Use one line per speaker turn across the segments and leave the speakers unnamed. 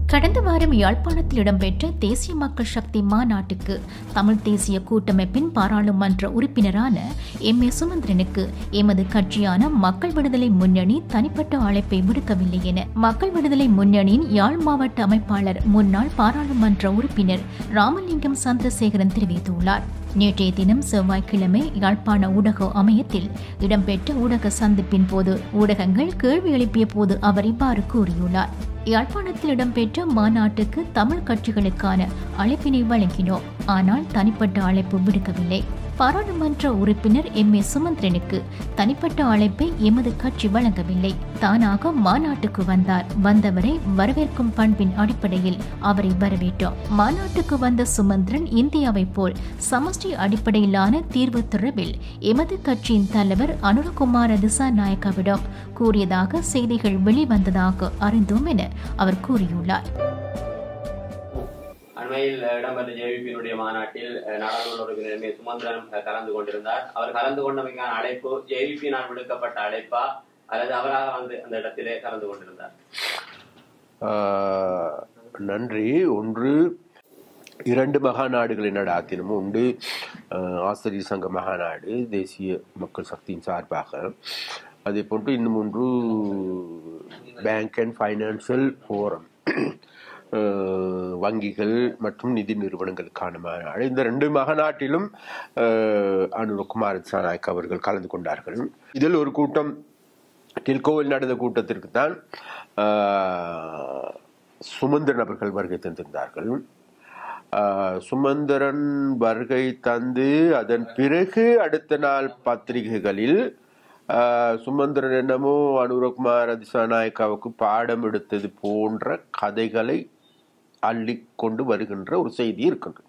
கடந்த வாரம் யாழ்ப்பாணத்தில் இடம்பெற்ற தேசிய மக்கள் சக்தி மாநாட்டுக்கு தமிழ் தேசிய கூட்டமைப்பின் பாராளுமன்ற உறுப்பினரான எம் ஏ சுமந்திரனுக்கு எமது கட்சியான மக்கள் விடுதலை முன்னணி தனிப்பட்ட அழைப்பை விடுக்கவில்லை என மக்கள் விடுதலை முன்னணியின் யாழ் மாவட்ட அமைப்பாளர் முன்னாள் பாராளுமன்ற உறுப்பினர் ராமலிங்கம் சந்திரசேகரன் தெரிவித்துள்ளார் நேற்றைய தினம் செவ்வாய்க்கிழமை யாழ்ப்பாண ஊடக அமையத்தில் இடம்பெற்ற ஊடக சந்திப்பின் போது ஊடகங்கள் கேள்வி எழுப்பிய போது அவர் இவ்வாறு கூறியுள்ளார் யாழ்ப்பாணத்தில் இடம்பெற்ற மாநாட்டுக்கு தமிழ் கட்சிகளுக்கான அழைப்பினை வழங்கினோம் ஆனால் தனிப்பட்ட அழைப்பு விடுக்கவில்லை பாராளுமன்ற உறுப்பினர் எம் ஏ சுமந்திரனுக்கு தனிப்பட்ட அழைப்பை எமது கட்சி வழங்கவில்லை தானாக மாநாட்டுக்கு வந்தார் வந்தவரை வரவேற்கும் பண்பின் அடிப்படையில் அவரை வரவேற்றோம் மாநாட்டுக்கு வந்த சுமந்திரன் இந்தியாவைப் போல் சமஷ்டி அடிப்படையிலான தீர்வு தொடர்பில் எமது கட்சியின் தலைவர் அனுரகுமார திசாநாயக்காவிடம் கூறியதாக செய்திகள் வெளிவந்ததாக அறிந்தோம் என அவர் கூறியுள்ளார்
அண்மையில் இடம்பெற்ற ஜேவிபியினுடைய மாநாட்டில் அஹ், நாடாளுமன்ற உறுப்பினர் எம் ஏ சுமந்திரன் அஹ், கலந்து கொண்டிருந்தார் அவர் கலந்து கொண்டமைக்கான அழைப்பு ஜேவிபியினால் விடுக்கப்பட்ட அழைப்பா அல்லது அவராக வந்து அந்த இடத்திலே கலந்து கொண்டிருந்தார்
ஆஹ், நன்றி ஒன்று இரண்டு மகாநாடுகளை நடாத்தினோம் உண்டு ஆஹ், ஆசிரியர் சங்க மகாநாடு தேசிய மக்கள் சக்தியின் சார்பாக அதே போன்று இன்னும் ஒன்று பேங்க் அண்ட் ஃபைனான்சியல் ஃபோரம் வங்கிகள் மற்றும் நிதி நிறுவனங்களுக்கான மாநாடு இந்த ரெண்டு மகாநாட்டிலும் ஆஹ், அனுரகுமார் சாநாயக் அவர்கள் கலந்து கொண்டார்கள் இதில் ஒரு கூட்டம் டில்கோவில் நடந்த கூட்டத்திற்கு தான் ஆஹ், சுமந்திரன் அவர்கள் வருகை தந்திருந்தார்கள் ஆஹ், சுமந்திரன் வருகை தந்து அதன் பிறகு அடுத்த நாள் பத்திரிகைகளில் ஆஹ், சுமந்திரன் என்னமோ அனுரகுமார் அதிசாநாயக்காவுக்கு பாடம் எடுத்தது போன்ற கதைகளை அள்ளிக்கொண்டு வருகின்ற ஒரு செய்தி இருக்கின்றது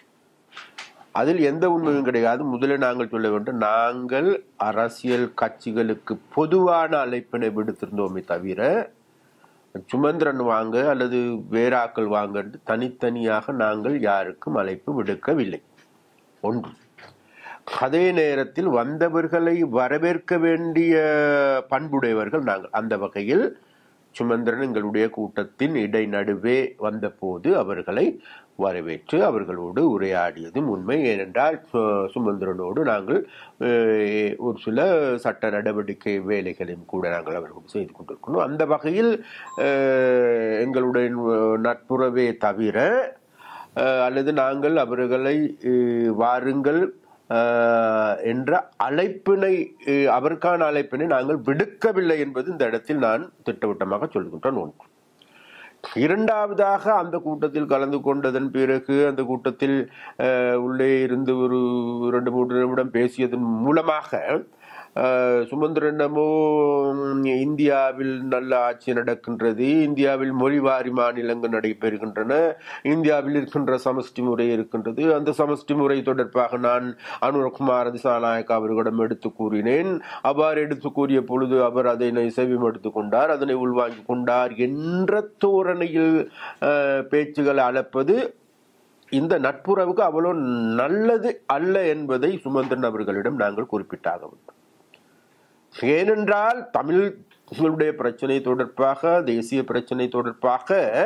அதில் எந்த உண்மையும் கிடையாது முதலில் நாங்கள் சொல்ல வேண்டும் நாங்கள் அரசியல் கட்சிகளுக்கு பொதுவான அழைப்பினை விடுத்திருந்தோமே தவிர சுமந்திரன் வாங்க அல்லது வேறாக்கள் வாங்க என்று தனித்தனியாக நாங்கள் யாருக்கும் அழைப்பு விடுக்கவில்லை ஒன்று அதே நேரத்தில் வந்தவர்களை வரவேற்க வேண்டிய பண்புடையவர்கள் நாங்கள் அந்த வகையில் சுமந்திரன் எங்களுடைய கூட்டத்தின் இடைநடுவே வந்தபோது அவர்களை வரவேற்று அவர்களோடு உரையாடியதும் உண்மை ஏனென்றால் சு- சுமந்திரனோடு நாங்கள் அஹ், ஒரு சில சட்ட நடவடிக்கை வேலைகளையும் கூட நாங்கள் அவர்களோடு செய்து கொண்டிருக்கிறோம் அந்த வகையில் அஹ், எங்களுடைய நட்புறவே தவிர அஹ், அல்லது நாங்கள் அவர்களை அஹ், வாருங்கள் அஹ், என்ற அழைப்பினை அஹ், அவருக்கான அழைப்பினை நாங்கள் விடுக்கவில்லை என்பது இந்த இடத்தில் நான் திட்டவட்டமாக சொல்கின்றேன் ஒன்று இரண்டாவதாக அந்த கூட்டத்தில் கலந்து கொண்டதன் பிறகு அந்த கூட்டத்தில் அஹ், உள்ளே இருந்து ஒரு இரண்டு மூன்று நிமிடம் பேசியதன் மூலமாக அஹ், சுமந்திரனமோ ம், இந்தியாவில் நல்ல ஆட்சி நடக்கின்றது இந்தியாவில் மொழிவாரி மாநிலங்கள் நடைபெறுகின்றன இந்தியாவில் இருக்கின்ற சமஷ்டி முறை இருக்கின்றது அந்த சமஷ்டி முறை தொடர்பாக நான் அனுரகுமார் திசாநாயக் அவர்களிடம் எடுத்து கூறினேன் அவ்வாறு எடுத்து கூறிய பொழுது அவர் அதனை செவிம் எடுத்துக் கொண்டார் அதனை உள்வாங்கிக் கொண்டார் என்ற தோரணையில் அஹ், பேச்சுகளை அளப்பது இந்த நட்புறவுக்கு அவ்வளோ நல்லது அல்ல என்பதை சுமந்திரன் அவர்களிடம் நாங்கள் குறிப்பிட்டாக வேண்டும் ஏனென்றால் தமிழ்களுடைய பிரச்சனை தொடர்பாக தேசிய பிரச்சனை தொடர்பாக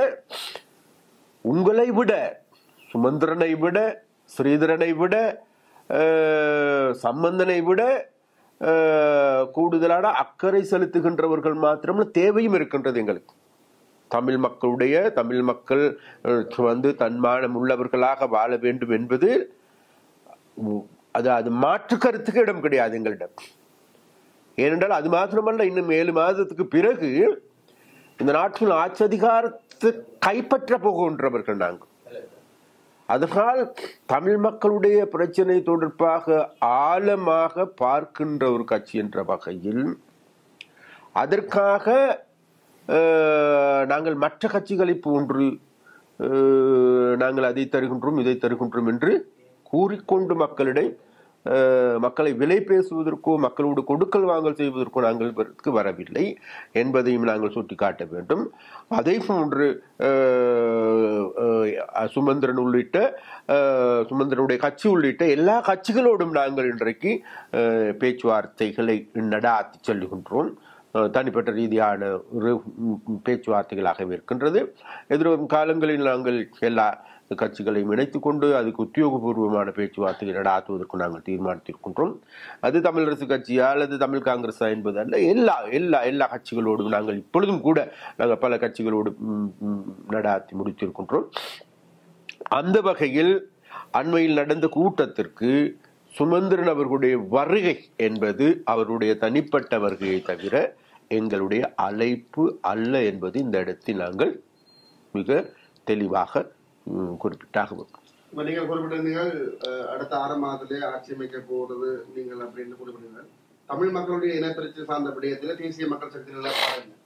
உங்களை விட சுமந்திரனை விட ஸ்ரீதரனை விட அஹ், சம்பந்தனை விட அஹ், கூடுதலான அக்கறை செலுத்துகின்றவர்கள் மாத்திரமல்ல தேவையும் இருக்கின்றது எங்களுக்கு தமிழ் மக்களுடைய தமிழ் மக்கள் அஹ், வந்து தன்மானம் உள்ளவர்களாக வாழ வேண்டும் என்பது உ- அது அது மாற்று கருத்துக்கு இடம் கிடையாது எங்களிடம் ஏனென்றால் அது மாத்திரமல்ல இன்னும் ஏழு மாதத்துக்கு பிறகு இந்த நாட்டின் ஆட்சி அதிகாரத்தை கைப்பற்ற போகின்றவர்கள் நாங்கள் அதனால் தமிழ் மக்களுடைய பிரச்சனை தொடர்பாக ஆழமாக பார்க்கின்ற ஒரு கட்சி என்ற வகையில் அதற்காக அஹ், நாங்கள் மற்ற கட்சிகளை போன்று அஹ், நாங்கள் அதை தருகின்றோம் இதை தருகின்றோம் என்று கூறிக்கொண்டு மக்களிடம் அஹ், மக்களை விலை பேசுவதற்கோ மக்களோடு கொடுக்கல் வாங்கல் செய்வதற்கோ நாங்கள் இதற்கு வரவில்லை என்பதையும் நாங்கள் சுட்டிக்காட்ட வேண்டும் அதே போன்று அஹ், அஹ், சுமந்திரன் உள்ளிட்ட அஹ், சுமந்திரனுடைய கட்சி உள்ளிட்ட எல்லா கட்சிகளோடும் நாங்கள் இன்றைக்கு அஹ், பேச்சுவார்த்தைகளை நடாத்தி செல்லுகின்றோம் அஹ், தனிப்பட்ட ரீதியான ஒரு ம், ம், பேச்சுவார்த்தைகளாகவே இருக்கின்றது எதிர்வரும் காலங்களில் நாங்கள் எல்லா கட்சிகளையும் இணைத்துக் கொண்டு அதுக்கு உத்தியோகபூர்வமான பேச்சுவார்த்தைகள் நடாத்துவதற்கு நாங்கள் தீர்மானித்திருக்கின்றோம் அது தமிழரசு கட்சியா அல்லது தமிழ் காங்கிரஸா என்பது அல்ல எல்லா எல்லா எல்லா கட்சிகளோடும் நாங்கள் இப்பொழுதும் கூட நாங்கள் பல கட்சிகளோடு ம், ம், நடாத்தி முடித்திருக்கின்றோம் அந்த வகையில் அண்மையில் நடந்த கூட்டத்திற்கு சுமந்திரன் அவர்களுடைய வருகை என்பது அவருடைய தனிப்பட்ட வருகையை தவிர எங்களுடைய அழைப்பு அல்ல என்பது இந்த இடத்தில் நாங்கள் மிக தெளிவாக ம், குறிப்பிட்டாக வேண்டும்.
இப்ப நீங்கள் குறிப்பிட்டிருந்தீர்கள் அஹ், அடுத்த ஆறு மாதத்திலே ஆட்சி அமைக்க போறது நீங்கள் அப்படின்னு குறிப்பிட்டீர்கள் தமிழ் மக்களுடைய இனப்பிரச்சனை சார்ந்த விடயத்தில் தேசிய மக்கள் சக்தி நிலைப்பாடு என்ன?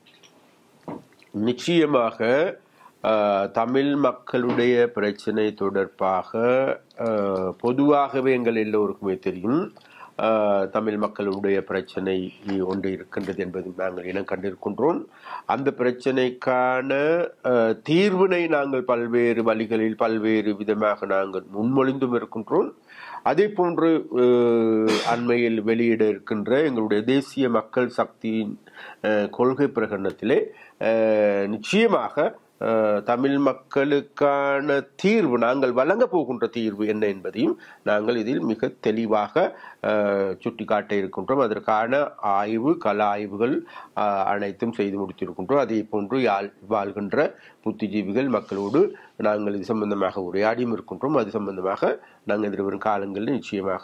நிச்சயமாக அஹ், தமிழ் மக்களுடைய பிரச்சனை தொடர்பாக அஹ், பொதுவாகவே எங்கள் எல்லோருக்குமே தெரியும் அஹ், தமிழ் மக்களுடைய பிரச்சனை ஒன்று இருக்கின்றது என்பதை நாங்கள் இனம் கண்டிருக்கின்றோம் அந்த பிரச்சனைக்கான அஹ், தீர்வினை நாங்கள் பல்வேறு வழிகளில் பல்வேறு விதமாக நாங்கள் முன்மொழிந்தும் இருக்கின்றோம் அதே போன்று அஹ், அண்மையில் வெளியிட இருக்கின்ற எங்களுடைய தேசிய மக்கள் சக்தியின் அஹ், கொள்கை பிரகடனத்திலே அஹ், நிச்சயமாக அஹ், தமிழ் மக்களுக்கான தீர்வு நாங்கள் வழங்க போகின்ற தீர்வு என்ன என்பதையும் நாங்கள் இதில் மிக தெளிவாக அஹ், சுட்டிக்காட்ட இருக்கின்றோம் அதற்கான ஆய்வு கள ஆய்வுகள் அஹ், அனைத்தும் செய்து முடித்திருக்கின்றோம் அதே போன்று யாழ் வாழ்கின்ற புத்திஜீவிகள் மக்களோடு நாங்கள் இது சம்பந்தமாக உரையாடியும் இருக்கின்றோம் அது சம்பந்தமாக நாங்கள் எதிர்வரும் காலங்களில் நிச்சயமாக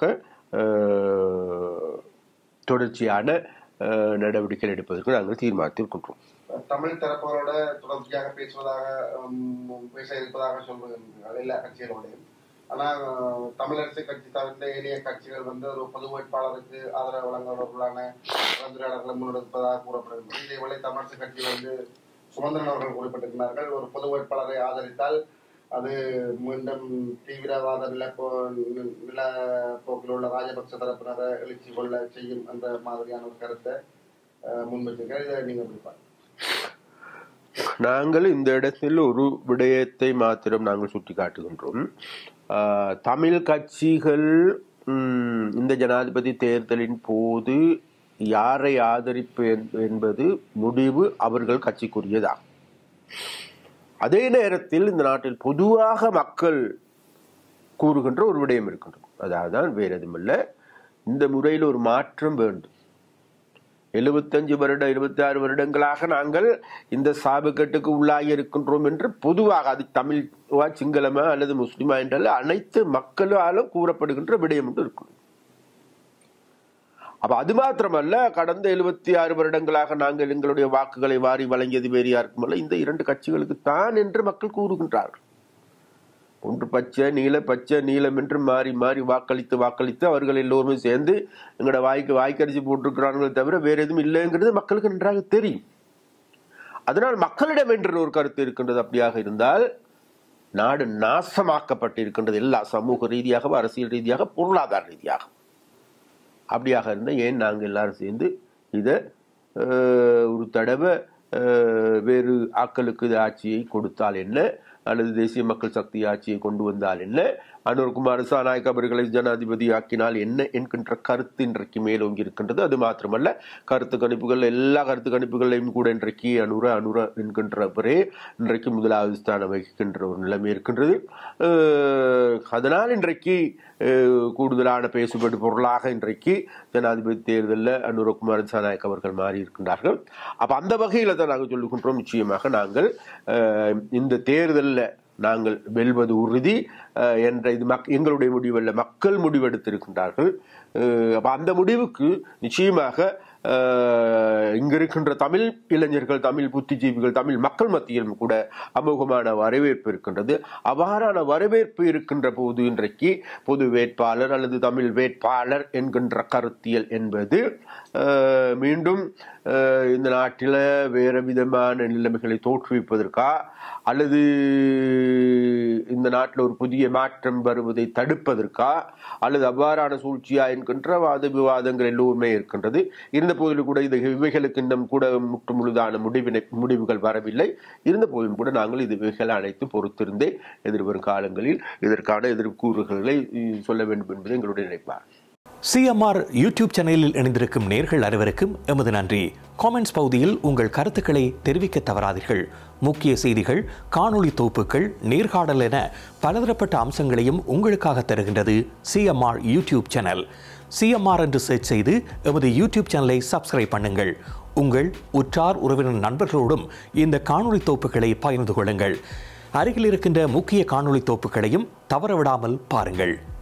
அஹ், தொடர்ச்சியான அஹ், நடவடிக்கைகள் எடுப்பதற்கு நாங்கள் தீர்மானித்திருக்கின்றோம்
தமிழ் தரப்பவரோட தொடர்ச்சியாக பேசுவதாக உம், பேச இருப்பதாக சொல்லுகிறார்கள் எல்லா கட்சிகளோடையும் ஆனா அஹ், தமிழரசு கட்சி தவிர்த்த ஏனைய கட்சிகள் வந்து ஒரு பொது வேட்பாளருக்கு ஆதரவு வழங்குவதற்குள்ளான கலந்துரையாடல்களை முன்னெடுப்பதாக கூறப்படுகிறது இதேவேளை தமிழரசு கட்சி வந்து சுமந்திரன் அவர்கள் குறிப்பிட்டிருக்கிறார்கள் ஒரு பொது வேட்பாளரை ஆதரித்தால் அது மீண்டும் தீவிரவாத நிலப்போ நிலப்போக்கில் உள்ள ராஜபக்ச தரப்பினரை எழுச்சி கொள்ள செய்யும் என்ற மாதிரியான ஒரு கருத்தை அஹ், முன்வைத்திருக்கார் இதை நீங்க எப்படி பாருங்க
நாங்கள் இந்த இடத்தில் ஒரு விடயத்தை மாத்திரம் நாங்கள் சுட்டிக்காட்டுகின்றோம் ஆஹ், தமிழ் கட்சிகள் ம், இந்த ஜனாதிபதி தேர்தலின் போது யாரை ஆதரிப்பு என்ப- என்பது முடிவு அவர்கள் கட்சிக்குரியதாகும் அதே நேரத்தில் இந்த நாட்டில் பொதுவாக மக்கள் கூறுகின்ற ஒரு விடயம் இருக்கின்றது அதாவது வேறு எதுவுமில்ல இந்த முறையில் ஒரு மாற்றம் வேண்டும் எழுபத்தஞ்சு வருடம் இருபத்தி ஆறு வருடங்களாக நாங்கள் இந்த சாபக்கட்டுக்கு உள்ளாகி இருக்கின்றோம் என்று பொதுவாக அது தமிழ்வா சிங்களமா அல்லது முஸ்லிமா என்றால் அனைத்து மக்களாலும் கூறப்படுகின்ற விடயம் என்று இருக்கும் அப்ப அது மாத்திரமல்ல கடந்த எழுபத்தி ஆறு வருடங்களாக நாங்கள் எங்களுடைய வாக்குகளை வாரி வழங்கியது வேறு யாருக்குமல்ல இந்த இரண்டு கட்சிகளுக்கு தான் என்று மக்கள் கூறுகின்றார்கள் ஒன்று பச்சை நீல பச்சை நீலம் என்று மாறி மாறி வாக்களித்து வாக்களித்து அவர்கள் எல்லோருமே சேர்ந்து எங்களோட வாய்க்கு வாய்க்கரிசி போட்டிருக்கிறார்களே தவிர வேற எதுவும் இல்லைங்கிறது மக்களுக்கு நன்றாக தெரியும் அதனால் மக்களிடம் என்ற ஒரு கருத்து இருக்கின்றது அப்படியாக இருந்தால் நாடு நாசமாக்கப்பட்டிருக்கின்றது எல்லா சமூக ரீதியாக அரசியல் ரீதியாக பொருளாதார ரீதியாக அப்படியாக இருந்தால் ஏன் நாங்கள் எல்லாரும் சேர்ந்து இதை அஹ், ஒரு தடவை அஹ், வேறு ஆக்களுக்கு இது ஆட்சியை கொடுத்தால் என்ன அல்லது தேசிய மக்கள் சக்தி ஆட்சியை கொண்டு வந்தால் என்ன அனுர்குமார் சாநாயக் அவர்களை ஜனாதிபதி ஆக்கினால் என்ன என்கின்ற கருத்து இன்றைக்கு மேலோங்கி இருக்கின்றது அது மாத்திரமல்ல கருத்து கணிப்புகள் எல்லா கருத்து கணிப்புகளையும் கூட இன்றைக்கு அனுர அனுர என்கின்றவரே இன்றைக்கு முதலாவது ஸ்தானம் வகிக்கின்ற ஒரு நிலைமை இருக்கின்றது அஹ், அதனால் இன்றைக்கு அஹ், கூடுதலான பேசுபடு பொருளாக இன்றைக்கு ஜனாதிபதி தேர்தலில் அனுரகுமார் சாநாயக் அவர்கள் மாறி இருக்கின்றார்கள் அப்ப அந்த வகையில தான் நாங்கள் சொல்லுகின்றோம் நிச்சயமாக நாங்கள் அஹ், இந்த தேர்தலில் நாங்கள் வெல்வது உறுதி அஹ், என்ற இது மக் எங்களுடைய முடிவல்ல மக்கள் முடிவெடுத்திருக்கின்றார்கள் அஹ், அப்ப அந்த முடிவுக்கு நிச்சயமாக அஹ், இங்க இருக்கின்ற தமிழ் இளைஞர்கள் தமிழ் புத்திஜீவிகள் தமிழ் மக்கள் மத்தியிலும் கூட அமோகமான வரவேற்பு இருக்கின்றது அவ்வாறான வரவேற்பு இருக்கின்ற போது இன்றைக்கு பொது வேட்பாளர் அல்லது தமிழ் வேட்பாளர் என்கின்ற கருத்தியல் என்பது அஹ், மீண்டும் அஹ், இந்த நாட்டில் வேறு விதமான நிலைமைகளை தோற்றுவிப்பதற்கா அல்லது இந்த நாட்டில் ஒரு புதிய மாற்றம் வருவதை தடுப்பதற்கா அல்லது அவ்வாறான சூழ்ச்சியா என்கின்ற வாத விவாதங்கள் எல்லோருமே இருக்கின்றது இருந்த போதிலும் கூட இது இவைகளுக்கு இன்னும் கூட முற்று முழுதான முடிவினை முடிவுகள் வரவில்லை இருந்த போதிலும் கூட நாங்கள் இது இவைகள் அனைத்து பொறுத்திருந்தே எதிர்வரும் காலங்களில் இதற்கான எதிர்கூறுகளை சொல்ல வேண்டும் என்பது எங்களுடைய நினைப்பார்
சிஎம்ஆர் யூடியூப் சேனலில் இணைந்திருக்கும் நேர்கள் அனைவருக்கும் எமது நன்றி காமெண்ட்ஸ் பகுதியில் உங்கள் கருத்துக்களை தெரிவிக்க தவறாதீர்கள் முக்கிய செய்திகள் காணொளி தொகுப்புகள் நேர்காணல் என பலதரப்பட்ட அம்சங்களையும் உங்களுக்காக தருகின்றது சிஎம்ஆர் யூடியூப் சேனல் சிஎம்ஆர் என்று சர்ச் செய்து எமது யூடியூப் சேனலை சப்ஸ்கிரைப் பண்ணுங்கள் உங்கள் உற்றார் உறவினர் நண்பர்களோடும் இந்த காணொளி தொகுப்புகளை பகிர்ந்து கொள்ளுங்கள் அருகில் இருக்கின்ற முக்கிய காணொளி தொகுப்புகளையும் தவறவிடாமல் பாருங்கள்